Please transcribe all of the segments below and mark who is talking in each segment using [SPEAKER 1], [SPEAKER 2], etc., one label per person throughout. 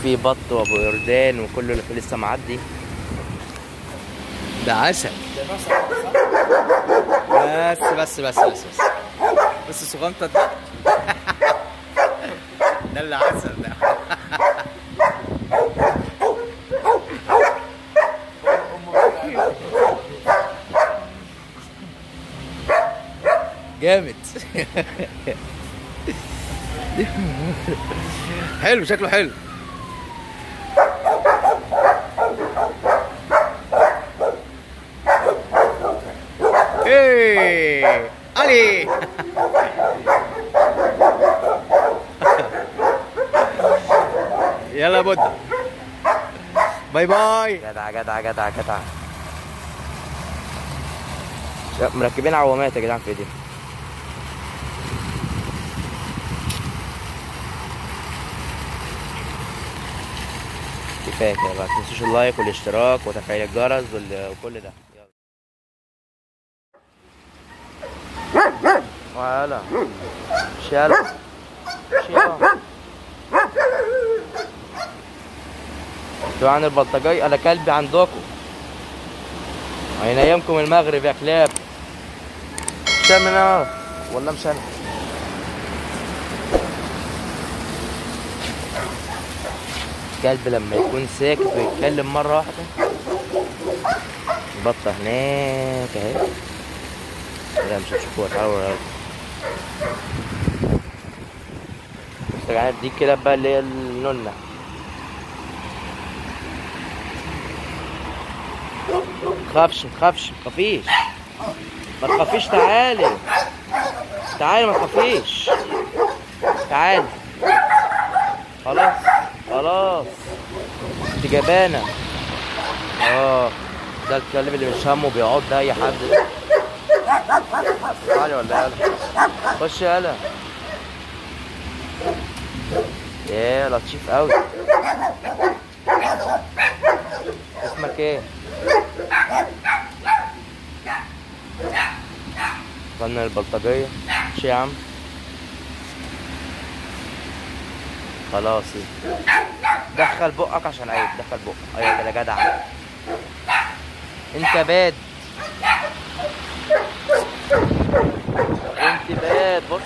[SPEAKER 1] في بط وابو يردان وكله اللي لسه معدي ده عسل بس بس بس بس بس بس الصغنطة ده ده اللي عسل ده جامد حلو شكله حلو ايه علي يلا بود باي باي جدع جدع جدع جدع مركبين عوامات يا جدعان في ايديهم كفايه كده بقى متنسوش اللايك والاشتراك وتفعيل الجرس وال- وكل ده يلا ويلا مش يلا مش يلا انتوا عن البلطجي انا كلبي عندكم هينيمكم المغرب يا كلاب مش انا ولا مش انا الكلب لما يكون ساكت ويتكلم مرة واحدة البطة هناك اهي لا مش هتشوفوها تعالوا ورايا. بص يا جدعان دي كده بقى اللي هي النونة متخافش متخافش متخافيش ما تخافيش تعالي تعالي ما تخافيش تعالي خلاص خلاص انت جبانة اه ده الكلب اللي مش همه بيقعد ده اي حد تعالي ولا يلا خش يلا ياه لطيف قوي اسمك ايه فن البلطجية ماشي يا عم خلاص دخل بقك عشان عيب دخل بقك ايوه كده جدع انت باد انت باد بص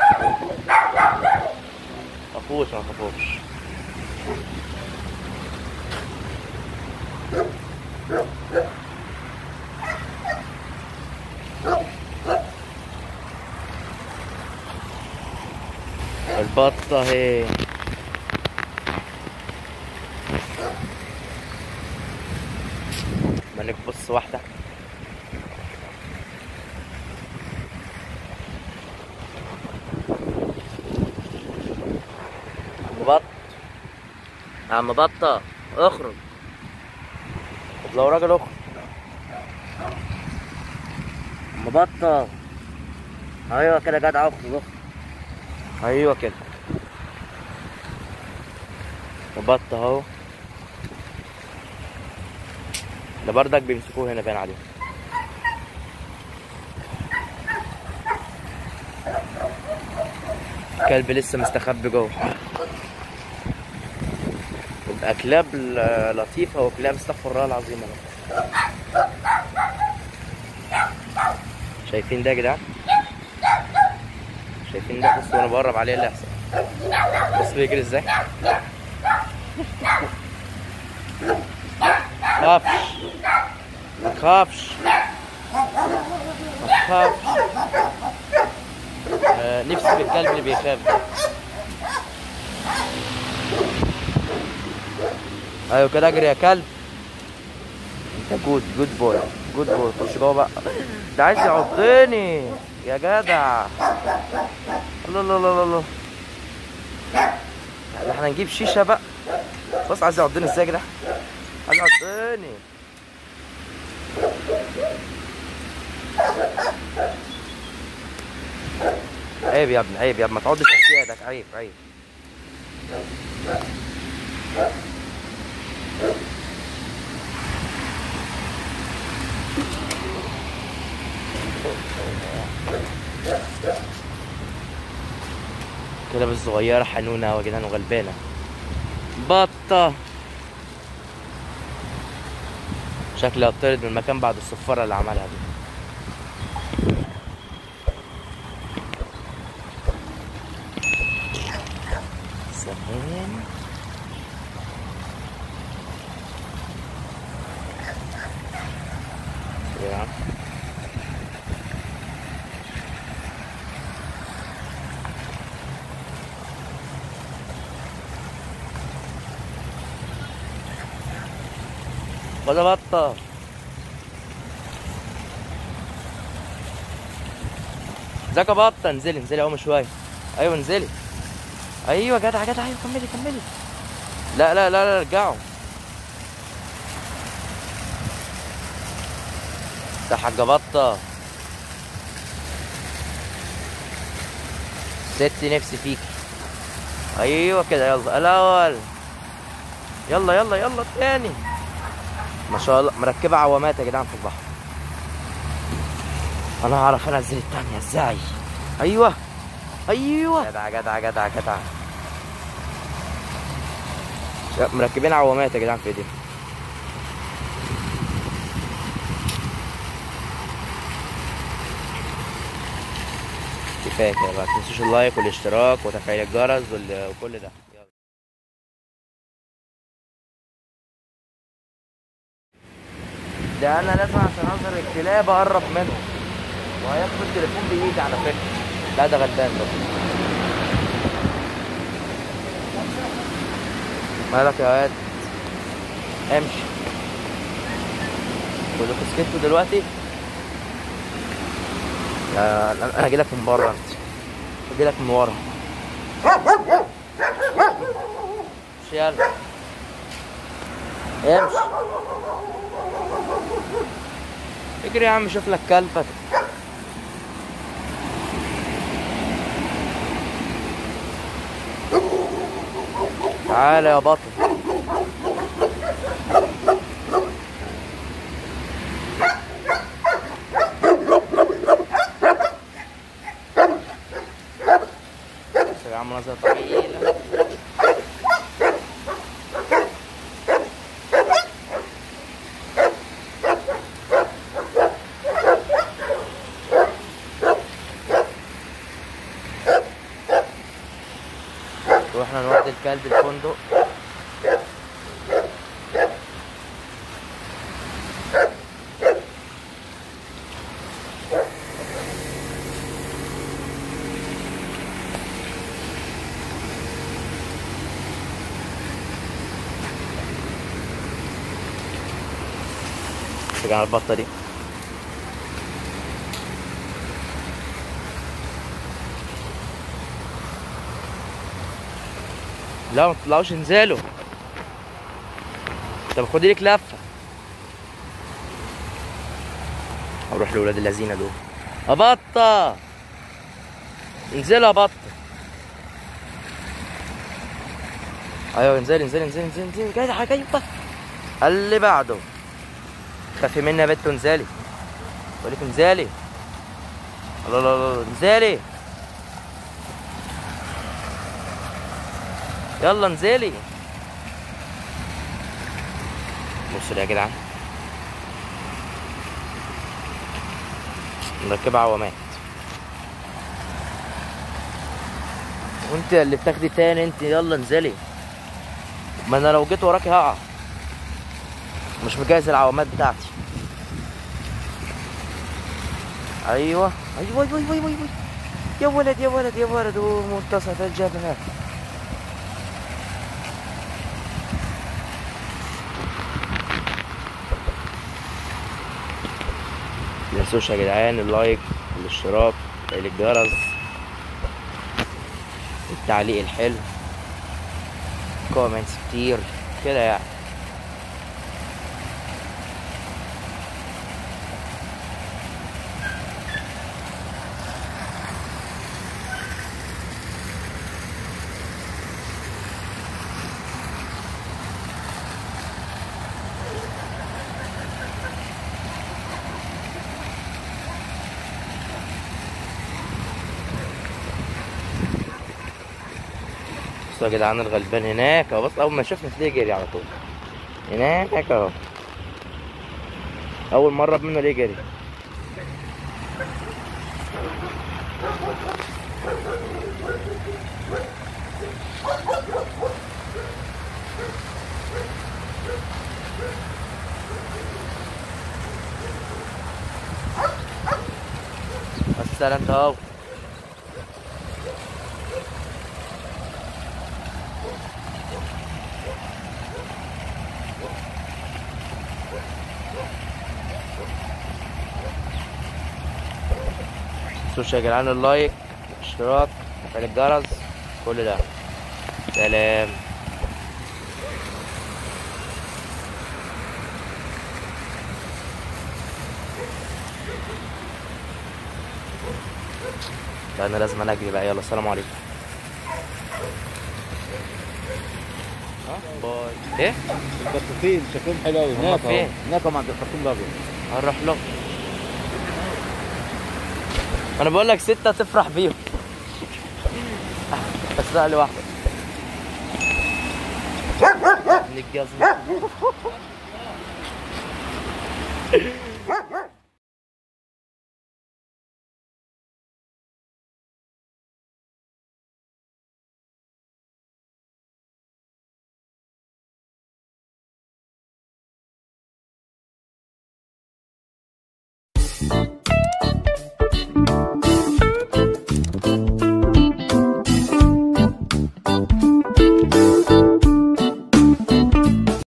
[SPEAKER 1] مخافوش ما تخافوش البطة اهي منك بص واحدة عم بط عم بطة اخرج طب لو راجل اخرج عم بطة ايوه كده جدع اخرج اخرج ايوه كده وبط اهو ده بردك بيمسكوه هنا باين عليه كلب لسه مستخبي جوه يبقى كلاب ل- لطيفة وكلاب استغفر الله العظيم يا رب. شايفين ده يا جدعان شايفين ده بصوا وانا بقرب عليه اللي هيحصل بص بيجري ازاي خافش ما تخافش ما تخافش آه، نفسي في الكلب اللي بيخاف ده ايوه كده اجري يا كلب انت جود جود بوي جود بوي خش جوه بقى ده عايز يعضني يا جدع الله الله الله الله ده احنا نجيب شيشه بقى بص عايز يعضني ازاي كده عايز يعضني عيب يا ابني عيب يا ابني ما تعضش اسيادك عيب عيب الكلاب الصغيرة حنونة يا جدعان وغلبانة بط بطة شكلها هتطرد من المكان بعد الصفارة اللي عملها دي ثواني يا خد يا بطة ازيك يا بطة انزلي انزلي اهو شوية ايوه انزلي ايوه جدع جدع ايوه كملي كملي لا لا لا لا رجعوا ده حاجة بطة ستي نفسي فيكي ايوه كده يلا الاول يلا يلا يلا التاني ما شاء الله مركبة عوامات يا جدعان في البحر انا هعرف انزل التانية ازاي ايوه ايوه جدع جدع جدع جدع مركبين عوامات يا جدعان في ايديهم كفايه كده بقى متنسوش اللايك والاشتراك وتفعيل الجرس وال- وكل ده يلا. ده انا لازم عشان اظهر الكلاب اقرب منهم وهياخد التليفون بايدي على فكره لا ده غلبان ده مالك يا واد امشي كلكم سكتوا دلوقتي لا لا، انا اجيلك من بره انت اجيلك من ورا امشي يلا امشي اجري يا عم شوف لك كلبك تعالى يا بطل بس يا عم نظرة طويلة واحنا نودي الكلب الفندق تيجي على البطة دي لا ما تطلعوش انزلوا طب خدي لك لفه اروح لولاد اللذينه دول يا بطه انزلوا يا بطه ايوه انزلي انزلي انزلي انزلي انزلي جدع جايبه اللي بعده خافي مني يا بت انزلي بقول لك انزلي الله الله الله انزلي يلا انزلي بصوا لي يا جدعان مركبة عوامات وانت اللي بتاخدي تاني انت يلا انزلي ما انا لو جيت وراكي هقع مش مجهز العوامات بتاعتي ايوه ايوه ايوه ايوه ايوه, أيوة. يا ولد يا ولد يا ولد ومنتصف الجبهه متنسوش يا جدعان اللايك والاشتراك وتفعيل الجرس التعليق الحلو كومنتس كتير كده يعني بصوا يا جدعان الغلبان هناك اهو بص اول ما شافني تلاقيه جري على طول هناك اهو اول مره منه ليه جري بس انت اهو تنسوش يا جدعان اللايك الاشتراك وفعل الجرس كل ده سلام لا انا لازم أنا اجري بقى يلا السلام عليكم ها باي ايه
[SPEAKER 2] البطاطين شكلهم حلو قوي
[SPEAKER 1] هما
[SPEAKER 2] هناك
[SPEAKER 1] فين؟
[SPEAKER 2] أهو. هناك هم عند الخرطوم الابيض
[SPEAKER 1] هنروح له انا بقول لك ستة تفرح بيهم بس لا لوحدك ابن الجزمة